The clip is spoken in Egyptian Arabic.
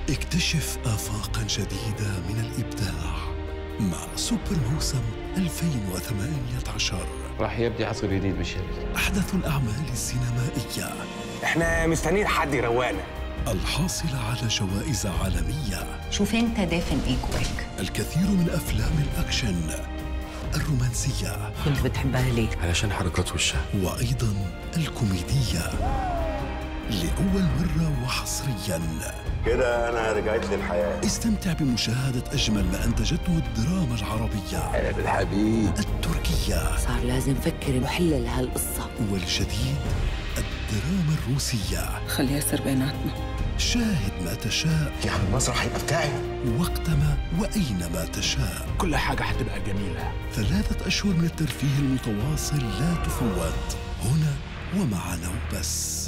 اكتشف آفاقا جديدة من الإبداع مع سوبر موسم 2018 راح يبدي عصر جديد بالشركة أحدث الأعمال السينمائية احنا مستنيين حد يروقنا الحاصلة على جوائز عالمية شوف انت دافن ايه جواك الكثير من أفلام الأكشن الرومانسية كنت بتحبها ليه علشان حركات وشها وأيضا الكوميدية لأول مرة وحصريا كده انا رجعت للحياه استمتع بمشاهدة أجمل ما أنتجته الدراما العربية انا بالحبيب التركية صار لازم فكر وحل لهالقصة والجديد الدراما الروسية خليها يصير بيناتنا شاهد ما تشاء يعني المسرح هيبقى بتاعي وقتما وأينما تشاء كل حاجه هتبقى جميله ثلاثة أشهر من الترفيه المتواصل لا تفوت هنا ومعنا وبس